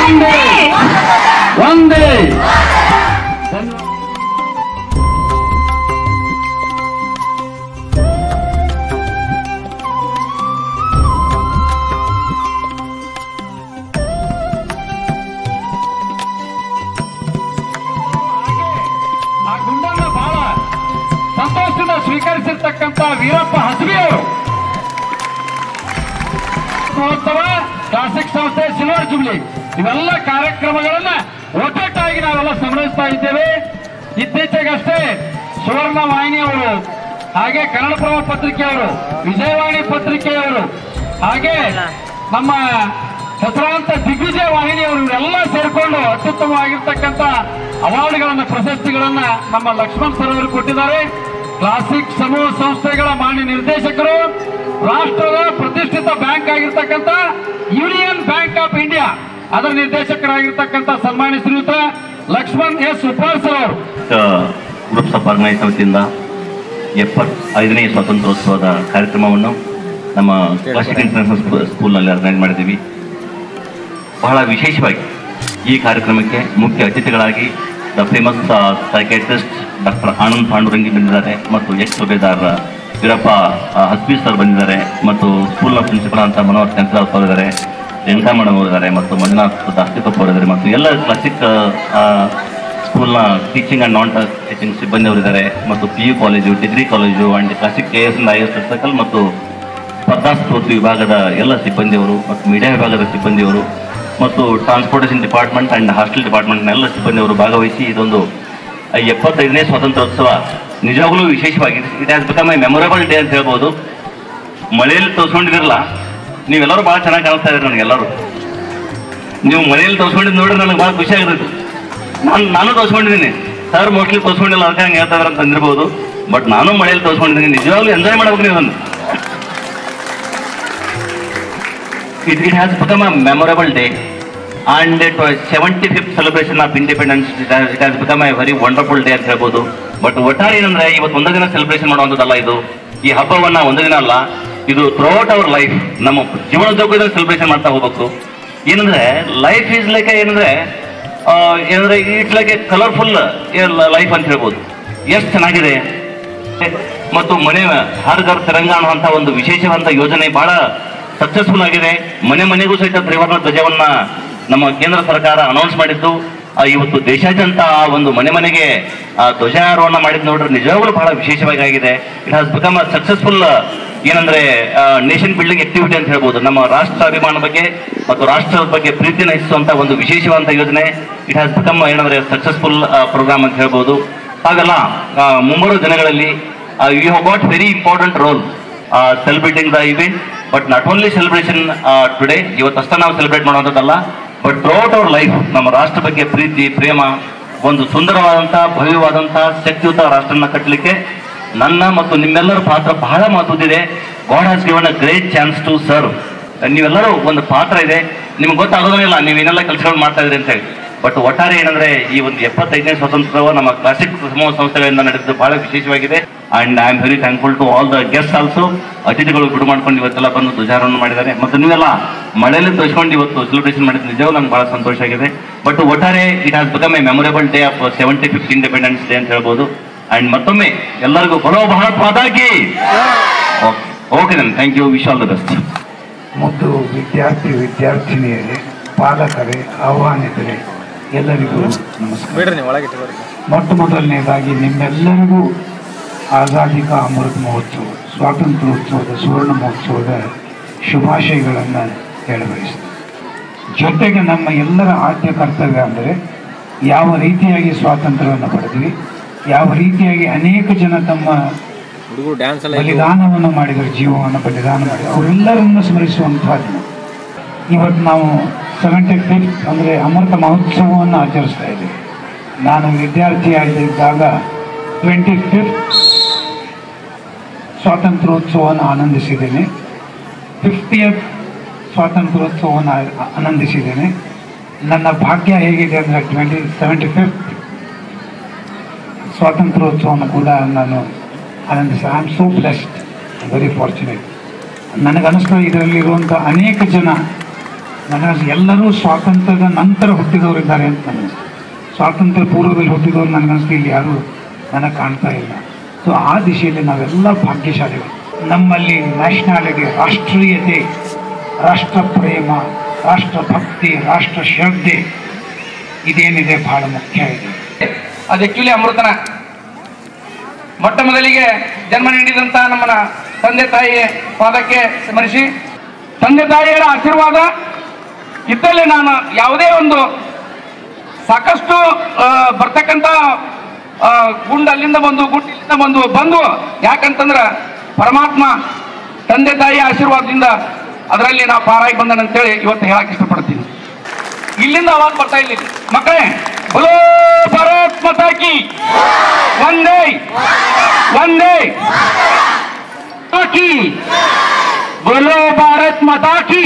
ಒಂದೇ ಒಂದೇ ಆ ಗುಂಡನ್ನ ಬಹಳ ಸಂತೋಷದಿಂದ ಸ್ವೀಕರಿಸಿರ್ತಕ್ಕಂಥ ವೀರಪ್ಪ ಹಸಬಿ ಅವರು ಮಹೋತ್ಸವ ಕ್ಲಾಸಿಕ್ ಸಂಸ್ಥೆ ಸಿಲ್ವರ್ ಜುಬ್ಲಿ ಇವೆಲ್ಲ ಕಾರ್ಯಕ್ರಮಗಳನ್ನ ಒಟ್ಟೊಟ್ಟಾಗಿ ನಾವೆಲ್ಲ ಸಂಗ್ರಹಿಸ್ತಾ ಇದ್ದೇವೆ ಇತ್ತೀಚೆಗಷ್ಟೇ ಸುವರ್ಣ ವಾಹಿನಿಯವರು ಹಾಗೆ ಕನ್ನಡಪ್ರಭ ಪತ್ರಿಕೆಯವರು ವಿಜಯವಾಣಿ ಪತ್ರಿಕೆಯವರು ಹಾಗೆ ನಮ್ಮ ಹೆಸರಾಂತ ದಿಗ್ವಿಜಯ ವಾಹಿನಿಯವರು ಇವರೆಲ್ಲ ಸೇರಿಕೊಂಡು ಅತ್ಯುತ್ತಮವಾಗಿರ್ತಕ್ಕಂಥ ಅವಾರ್ಡ್ಗಳನ್ನ ಪ್ರಶಸ್ತಿಗಳನ್ನ ನಮ್ಮ ಲಕ್ಷ್ಮಣ್ ಸರ್ ಅವರು ಕೊಟ್ಟಿದ್ದಾರೆ ಕ್ಲಾಸಿಕ್ ಸಮೂಹ ಸಂಸ್ಥೆಗಳ ಮಾನ್ಯ ನಿರ್ದೇಶಕರು ರಾಷ್ಟ್ರದ ಪ್ರತಿಷ್ಠಿತ ಬ್ಯಾಂಕ್ ಆಗಿರ್ತಕ್ಕಂಥ ಯೂನಿಯನ್ ಬ್ಯಾಂಕ್ ಆಫ್ ಇಂಡಿಯಾ ಅದರ ನಿರ್ದೇಶಕರಾಗಿರ್ತಕ್ಕಂಥ ಸನ್ಮಾನ್ಯ ಶ್ರೀಯುತ ಲಕ್ಷ್ಮಣ್ ಎಸ್ ಉಪಾರ್ ಸರ್ ಅವರು ಗ್ರೂಪ್ಸ್ ಆಫ್ ಆರ್ಗನೈಸ್ ಸಮಿತಿಯಿಂದ ಎಪ್ಪತ್ತೈದನೇ ಸ್ವಾತಂತ್ರ್ಯೋತ್ಸವದ ಕಾರ್ಯಕ್ರಮವನ್ನು ನಮ್ಮ ಕ್ಲಾಸಿಕ್ ಇಂಟರ್ನ್ಯಾಷನಲ್ ಸ್ಕೂ- ಸ್ಕೂಲ್ನಲ್ಲಿ ಆರ್ಗನೈಸ್ ಮಾಡಿದ್ದೀವಿ ಬಹಳ ವಿಶೇಷವಾಗಿ ಈ ಕಾರ್ಯಕ್ರಮಕ್ಕೆ ಮುಖ್ಯ ಅತಿಥಿಗಳಾಗಿ the famous psychiatrist doctor Anand Pandurangi ಬಂದಿದ್ದಾರೆ ಮತ್ತು ಎಕ್ಸ್ ಸುಬೇದಾರ್ ವೀರಪ್ಪ ಆ, ಹಸ್ಬಿ ಸರ್ ಬಂದಿದ್ದಾರೆ ಮತ್ತು ಸ್ಕೂಲ್ನ ಪ್ರಿನ್ಸಿಪಲ್ ಅಂತ ಮನೋಹರ್ ಶಂಕರಾವ್ ಅವರು ಇದ್ದಾರೆ ರೇಣುಕಾ ಮೇಡಮ್ ಅವರು ಇದ್ದಾರೆ ಮತ್ತು ಮಂಜುನಾಥ್ ದಾಸ್ತಿಕಪ್ಪ ಅವರು ಇದ್ದಾರೆ ಮತ್ತು ಎಲ್ಲ ಕ್ಲಾಸಿಕ್ ಸ್ಕೂಲ್ನ ಟೀಚಿಂಗ್ ಆ್ಯಂಡ್ ನಾನ್ ಟೀಚಿಂಗ್ ಸಿಬ್ಬಂದಿ ಅವರಿದ್ದಾರೆ ಮತ್ತು P U college degree college and classic K S and I S circle ಮತ್ತು ಸ್ಪರ್ಧಾಸ್ಫೂರ್ತಿ ವಿಭಾಗದ ಎಲ್ಲ ಸಿಬ್ಬಂದಿಯವರು ಮತ್ತು ಮೀಡಿಯಾ ವಿಭಾಗದ ಸಿಬ್ಬಂದಿಯವರು ಮತ್ತು ಟ್ರಾನ್ಸ್ಪೋರ್ಟೇಷನ್ ಡಿಪಾರ್ಟ್ಮೆಂಟ್ ಆ್ಯಂಡ್ ಹಾಸ್ಟೆಲ್ ಡಿಪಾರ್ಟ್ಮೆಂಟ್ನ ಎಲ್ಲ ಸಿಬ್ಬಂದಿಯವರು ಭಾಗವಹಿಸಿ ಇದೊಂದು ಆ ಎಪ್ಪತ್ತೈದನೇ ಸ್ವಾತಂತ್ರ್ಯೋತ್ಸವ ನಿಜವಾಗ್ಲೂ ವಿಶೇಷವಾಗಿ it has become a memorable day ಅಂತ ಹೇಳ್ಬೋದು ಮಳೆಯಲ್ಲಿ ತೋರಿಸ್ಕೊಂಡಿದಿರಲ್ಲ ನೀವೆಲ್ಲರೂ ಭಾಳ ಚೆನ್ನಾಗಿ ಕಾಣಿಸ್ತಾ ಇದ್ದೀರಿ ನನಗೆಲ್ಲರೂ ನೀವು ಮನೆಯಲ್ಲಿ ತೋರಿಸ್ಕೊಂಡಿದ್ದು ನೋಡಿದ್ರೆ ನನಗೆ ಭಾಳ ಖುಷಿ ಆಗಿರುತ್ತೆ ನಾನು ನಾನು ತೋರಿಸ್ಕೊಂಡಿದ್ದೀನಿ ಸರ್ ಮೋಸ್ಟ್ಲಿ ತೋರಿಸ್ಕೊಂಡಿಲ್ಲ ಅದಕ್ಕೆ ಹಂಗೆ ಹೇಳ್ತಾ ಇದಾರೆ ಅಂತ ಅಂದಿರ್ಬೋದು ಬಟ್ ನಾನು ಮಳೆಯಲ್ಲಿ ತೋರಿಸ್ಕೊಂಡಿದ್ದೀನಿ ನಿಜವಾಗ್ಲೂ ಎಂಜಾಯ್ ಮಾಡ್ಬೇಕು ನೀವು ಅದನ್ನು it, it has become a memorable day and it was 75th celebration of independence it has, it has become a very wonderful day ಅಂತ ಹೇಳ್ಬೋದು ಬಟ್ ಒಟ್ಟಾರೆ ಏನಂದ್ರೆ ಇವತ್ತು ಒಂದೇ ದಿನ ಸೆಲೆಬ್ರೇಷನ್ ಮಾಡುವಂಥದ್ದಲ್ಲ ಇದು ಈ ಹಬ್ಬವನ್ನ ಒಂದೇ ದಿನ ಅಲ್ಲ ಇದು ಥ್ರೂಔಟ್ ಅವರ್ ಲೈಫ್ ನಮ್ಮ ಜೀವನದಕ್ಕೂ ಇದನ್ನು ಸೆಲೆಬ್ರೇಷನ್ ಮಾಡ್ತಾ ಹೋಗ್ಬೇಕು ಏನಂದ್ರೆ ಲೈಫ್ ಈಸ್ ಲೈಕ್ ಏನಂದ್ರೆ ಆ, ಏನಂದ್ರೆ it's like a colourful life ಅಂತ ಹೇಳ್ಬೋದು ಎಷ್ಟು ಚೆನ್ನಾಗಿದೆ ಮತ್ತು ಮನೆ ಹರ್ ಘರ್ ತಿರಂಗ ಅನ್ನುವಂಥ ಒಂದು ವಿಶೇಷವಾದ ಯೋಜನೆ ಬಹಳ ಸಕ್ಸಸ್ಫುಲ್ ಆಗಿದೆ ಮನೆ ಮನೆಗೂ ಸಹಿತ ತ್ರಿವರ್ಣ ಧ್ವಜವನ್ನ ನಮ್ಮ ಕೇಂದ್ರ ಸರ್ಕಾರ ಅನೌನ್ಸ್ ಮಾಡಿದ್ದು ಆ, ಇವತ್ತು ದೇಶಾದ್ಯಂತ ಆ ಒಂದು ಮನೆ ಮನೆಗೆ ಆ ಧ್ವಜಾರೋಹಣ ಮಾಡಿದ್ ನೋಡ್ರೆ ನಿಜವಾಗ್ಲೂ ಬಹಳ ವಿಶೇಷವಾಗಿ ಆಗಿದೆ it has become a successful ಏನಂದ್ರೆ ನೇಷನ್ ಬಿಲ್ಡಿಂಗ್ ಆಕ್ಟಿವಿಟಿ ಅಂತ ಹೇಳ್ಬೋದು ನಮ್ಮ ರಾಷ್ಟ್ರ ಅಭಿಮಾನ ಬಗ್ಗೆ ಮತ್ತು ರಾಷ್ಟ್ರದ ಬಗ್ಗೆ ಪ್ರೀತಿನ ಹೆಚ್ಚಿಸುವಂತ ಒಂದು ವಿಶೇಷವಾದ ಯೋಜನೆ ಇಟ್ ಹಾಸ್ ಬಿಕಮ್ ಏನಂದ್ರೆ ಸಕ್ಸಸ್ಫುಲ್ ಪ್ರೋಗ್ರಾಮ್ ಅಂತ ಹೇಳ್ಬೋದು ಹಾಗಲ್ಲ ಆ, ಮುಂಬರುವ ದಿನಗಳಲ್ಲಿ you have got very important role celebrating the event but not only celebration today ಇವತ್ತಷ್ಟೇ ನಾವು ಸೆಲೆಬ್ರೇಟ್ ಮಾಡುವಂಥದ್ದಲ್ಲ ಬಟ್ ಥ್ರೂಔಟ್ ಅವರ್ ಲೈಫ್ ನಮ್ಮ ರಾಷ್ಟ್ರ ಬಗ್ಗೆ ಪ್ರೀತಿ ಪ್ರೇಮ ಒಂದು ಸುಂದರವಾದಂಥ ಭವ್ಯವಾದಂಥ ಶಕ್ತಿಯುತ ರಾಷ್ಟ್ರನ ಕಟ್ಟಲಿಕ್ಕೆ ನನ್ನ ಮತ್ತು ನಿಮ್ಮೆಲ್ಲರ ಪಾತ್ರ ಬಹಳ ಮಹತ್ವದಿದೆ God has given a great chance to serve ನೀವೆಲ್ಲರೂ ಒಂದು ಪಾತ್ರ ಇದೆ ನಿಮ್ಗೆ ಗೊತ್ತಾಗೋದೇ ಇಲ್ಲ ನೀವು ಏನೆಲ್ಲ ಕೆಲಸಗಳು ಮಾಡ್ತಾ ಇದ್ರಿ ಅಂತ ಹೇಳಿ ಬಟ್ ಒಟ್ಟಾರೆ ಏನಂದ್ರೆ ಈ ಒಂದು ಎಪ್ಪತ್ತೈದನೇ ಸ್ವಾತಂತ್ರ್ಯವು ನಮ್ಮ ಕ್ಲಾಸಿಕ್ ಸಮೂಹ ಸಂಸ್ಥೆಗಳಿಂದ ನಡೆದಿದ್ದು ಬಹಳ ವಿಶೇಷವಾಗಿದೆ and I am very thankful to all the guest also ಅತಿಥಿಗಳು ಬಿಡು ಮಾಡ್ಕೊಂಡು ಇವತ್ತೆಲ್ಲ ಬಂದು ಧ್ವಜಾರೋಹಣ ಮಾಡಿದ್ದಾರೆ ಮತ್ತು ನೀವೆಲ್ಲ ಮಳೆಯಲ್ಲಿ ತೋರಿಸ್ಕೊಂಡು ಇವತ್ತು ಸೆಲೆಬ್ರೇಷನ್ ಮಾಡಿದ್ದು ನಿಜವೂ ನಂಗೆ ಬಹಳ ಸಂತೋಷ ಆಗಿದೆ ಬಟ್ ಒಟ್ಟಾರೆ it has become a memorable day of seventy fifth independence day ಅಂತ ಹೇಳ್ಬೋದು ಅಂಡ್ ಮತ್ತೊಮ್ಮೆ ಎಲ್ಲರಿಗೂ ಬರೋ ಬಹಳ ಪಾದಾಗಿ okay then thank you wish all the best ಮತ್ತು ವಿದ್ಯಾರ್ಥಿ ವಿದ್ಯಾರ್ಥಿನಿಯರೇ ಪಾಲಕರೇ ಆಹ್ವಾನಿತರೇ ಎಲ್ಲರಿಗೂ ನಮಸ್ಕಾರ ಬಿಡ್ರಿ ನೀವು ಒಳಗೆ ಇಟ್ಕೊಳ್ರಿ ಮೊಟ್ಟ ಮೊದಲನೇದಾಗಿ ನಿಮ್ಮೆಲ್ಲರಿಗೂ ಆಜಾದಿ ಕಾ ಅಮೃತ ಮಹೋತ್ಸವ ಸ್ವಾತಂತ್ರ್ಯೋತ್ಸವದ ಸುವರ್ಣ ಮಹೋತ್ಸವದ ಶುಭಾಶಯಗಳನ್ನು ಹೇಳಬಯಸ್ತೇನೆ ಜೊತೆಗೆ ನಮ್ಮ ಎಲ್ಲರ ಆದ್ಯ ಕರ್ತವ್ಯ ಅಂದರೆ ಯಾವ ರೀತಿಯಾಗಿ ಸ್ವಾತಂತ್ರ್ಯವನ್ನು ಪಡೆದ್ವಿ ಯಾವ ರೀತಿಯಾಗಿ ಅನೇಕ ಜನ ತಮ್ಮ ಹುಡುಗರು ಡ್ಯಾನ್ಸ್ ಎಲ್ಲ ಇದ್ವು. ಬಲಿದಾನವನ್ನು ಮಾಡಿದರು ಜೀವವನ್ನು ಬಲಿದಾನ ಮಾಡಿದರು ಅವರೆಲ್ಲರನ್ನು ಸ್ಮರಿಸುವಂತಹ ದಿನ ಇವತ್ತು ನಾವು ಸೆವೆಂಟಿ ಫಿಫ್ತ್ ಅಂದರೆ ಅಮೃತ ಮಹೋತ್ಸವವನ್ನು ಆಚರಿಸ್ತಾ ಇದ್ದೀವಿ ನಾನು ವಿದ್ಯಾರ್ಥಿಯಾಗಿದ್ದಾಗ ಟ್ವೆಂಟಿ ಫಿಫ್ತ್ ಸ್ವಾತಂತ್ರ್ಯೋತ್ಸವವನ್ನು ಆನಂದಿಸಿದ್ದೇನೆ ಫಿಫ್ಟಿಯತ್ ಸ್ವಾತಂತ್ರ್ಯೋತ್ಸವವನ್ನು ಆ- ಆನಂದಿಸಿದ್ದೇನೆ ನನ್ನ ಭಾಗ್ಯ ಹೇಗಿದೆ ಅಂದರೆ ಟ್ವೆಂಟಿ ಸೆವೆಂಟಿ ಫಿಫ್ತ್ ಸ್ವಾತಂತ್ರ್ಯೋತ್ಸವವನ್ನು ಕೂಡ ನಾನು ಆನಂದಿಸಿ I am so blessed very fortunate ನನಗನ್ನಿಸ್ತಾ ಇದರಲ್ಲಿರುವಂಥ ಅನೇಕ ಜನ ನನಗೆ ಎಲ್ಲರೂ ಸ್ವಾತಂತ್ರ್ಯದ ನಂತರ ಹುಟ್ಟಿದವರಿದ್ದಾರೆ ಅಂತ ನನಗೆ ಸ್ವಾತಂತ್ರ್ಯ ಪೂರ್ವದಲ್ಲಿ ಹುಟ್ಟಿದವರು ನನಗನ್ನಿಸ್ತು ಇಲ್ಲಿ ಯಾರು ನನಗೆ ಕಾಣ್ತಾ ಇಲ್ಲ ಸೊ ಆ ದಿಶೆಯಲ್ಲಿ ನಾವೆಲ್ಲ ಭಾಗ್ಯಶಾಲಿಗಳು ನಮ್ಮಲ್ಲಿ ನ್ಯಾಷನಾಲಿಟಿ ರಾಷ್ಟ್ರೀಯತೆ ರಾಷ್ಟ್ರ ಪ್ರೇಮ ರಾಷ್ಟ್ರಭಕ್ತಿ ರಾಷ್ಟ್ರ ಶ್ರದ್ಧೆ ಇದೇನಿದೆ ಬಹಳ ಮುಖ್ಯ ಇದೆ ಅದು ಆಕ್ಚುಲಿ ಅಮೃತನ ಮೊಟ್ಟ ಮೊದಲಿಗೆ ಜನ್ಮ ನೀಡಿದಂತ ನಮ್ಮನ ತಂದೆ ತಾಯಿ ಪಾದಕ್ಕೆ ಸ್ಮರಿಸಿ ತಂದೆ ತಾಯಿಯರ ಆಶೀರ್ವಾದ ಇದ್ದಲ್ಲಿ ನಾನು ಯಾವುದೇ ಒಂದು ಸಾಕಷ್ಟು ಆ, ಬರ್ತಕ್ಕಂಥ ಆ, ಗುಂಡು ಅಲ್ಲಿಂದ ಬಂದು ಗುಂಡು ಇಲ್ಲಿಂದ ಬಂದು ಬಂದು ಯಾಕಂತಂದ್ರ ಪರಮಾತ್ಮ ತಂದೆ ತಾಯಿ ಆಶೀರ್ವಾದದಿಂದ ಅದರಲ್ಲಿ ನಾ ಪಾರಾಗಿ ಬಂದನಂತೇಳಿ ಇವತ್ತು ಹೇಳಕ್ ಇಷ್ಟಪಡ್ತೀನಿ ಇಲ್ಲಿಂದ ಅವಾಗ ಬರ್ತಾ ಇಲ್ಲ ಮಕ್ಕಳೇ ಬಲೋ ಭಾರತ್ ಮಾತಾ ಕಿ ಒಂದೇ ಒಂದೇ ಕಿ ಬೋಲೋ ಭಾರತ್ ಮಾತಾ ಕಿ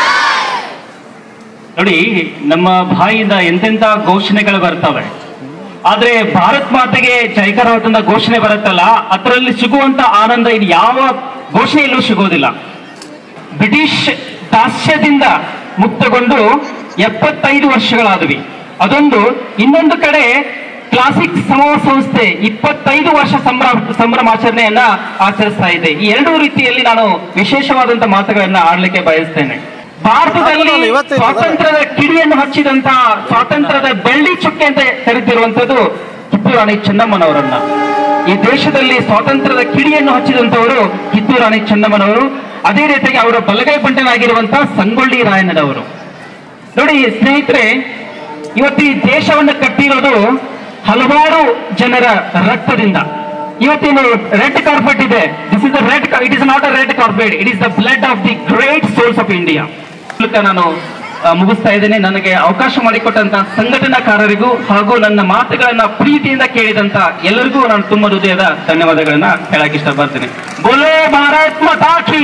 ನೋಡಿ ನಮ್ಮ ಬಾಯಿಂದ ಎಂತೆಂತ ಘೋಷಣೆಗಳು ಬರ್ತವೆ ಆದ್ರೆ ಭಾರತ್ ಮಾತೆಗೆ ಜಯಕರವಾದಂತ ಘೋಷಣೆ ಬರುತ್ತಲ್ಲ ಅದರಲ್ಲಿ ಸಿಗುವಂತ ಆನಂದ ಇದು ಯಾವ ಘೋಷಣೆಯಲ್ಲೂ ಸಿಗೋದಿಲ್ಲ ಬ್ರಿಟಿಷ್ ದಾಸ್ಯದಿಂದ ಮುಕ್ತಗೊಂಡು ಎಪ್ಪತ್ತೈದು ವರ್ಷಗಳಾದವಿ ಅದೊಂದು ಇನ್ನೊಂದು ಕಡೆ ಕ್ಲಾಸಿಕ್ ಸಮೂಹ ಸಂಸ್ಥೆ ಇಪ್ಪತ್ತೈದು ವರ್ಷ ಸಂಭ್ರಮ ಸಂಭ್ರಮಾಚರಣೆಯನ್ನ ಆಚರಿಸ್ತಾ ಇದೆ ಈ ಎರಡೂ ರೀತಿಯಲ್ಲಿ ನಾನು ವಿಶೇಷವಾದಂತ ಮಾತುಗಳನ್ನ ಆಡ್ಲಿಕ್ಕೆ ಬಯಸ್ತೇನೆ ಭಾರತದಲ್ಲಿ ಹೌದು, ಇವತ್ತೇ ಇದೆ. ಸ್ವಾತಂತ್ರ್ಯದ ಕಿಡಿಯನ್ನು ಹಚ್ಚಿದಂತಹ ಸ್ವಾತಂತ್ರ್ಯದ ಬೆಳ್ಳಿ ಚುಕ್ಕೆ ಅಂತ ಕರೆದಿರುವಂತದ್ದು ಕಿತ್ತೂರು ರಾಣಿ ಚೆನ್ನಮ್ಮನವರನ್ನ ಈ ದೇಶದಲ್ಲಿ ಸ್ವಾತಂತ್ರ್ಯದ ಕಿಡಿಯನ್ನು ಹಚ್ಚಿದಂತವರು ಕಿತ್ತೂರು ರಾಣಿ ಚೆನ್ನಮ್ಮನವರು ಅದೇ ರೀತಿಯಾಗಿ ಅವರ ಬಲಗೈ ಬಂಟನಾಗಿರುವಂತಹ ಸಂಗೊಳ್ಳಿ ರಾಯಣ್ಣನವರು ನೋಡಿ ಸ್ನೇಹಿತರೆ ಇವತ್ತು ಈ ದೇಶವನ್ನು ಕಟ್ಟಿರೋದು ಹಲವಾರು ಜನರ ರಕ್ತದಿಂದ ಇವತ್ತೇನು ರೆಡ್ ಕಾರ್ಪೆಟ್ ಇದೆ this is the red it is not a red carpet it is the blood of the great souls of India ಮೂಲಕ ನಾನು ಆ, ಮುಗಿಸ್ತಾ ಇದ್ದೇನೆ ನನಗೆ ಅವಕಾಶ ಮಾಡಿಕೊಟ್ಟಂತ ಸಂಘಟನಾಕಾರರಿಗೂ ಹಾಗೂ ನನ್ನ ಮಾತುಗಳನ್ನ ಪ್ರೀತಿಯಿಂದ ಕೇಳಿದಂತ ಎಲ್ಲರಿಗೂ ನಾನು ತುಂಬ ಹೃದಯದ ಧನ್ಯವಾದಗಳನ್ನ ಹೇಳಕ್ ಇಷ್ಟಪಡ್ತೀನಿ ಬೋಲೋ ಭಾರತ್ ಮಾತಾ ಕಿ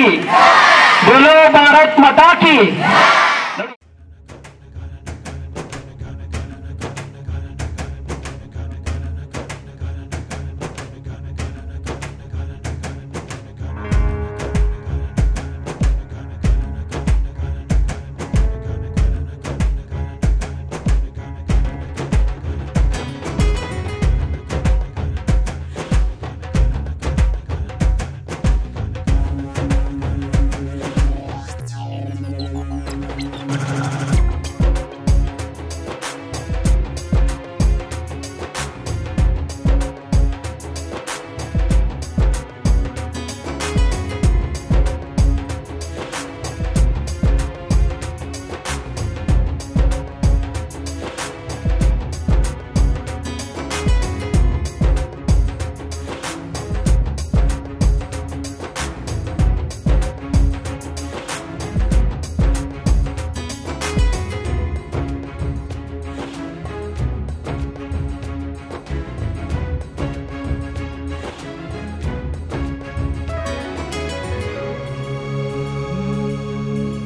ಬೋಲೋ ಭಾರತ್ ಮಾತಾ ಕಿ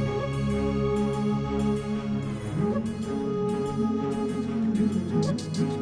Thank you.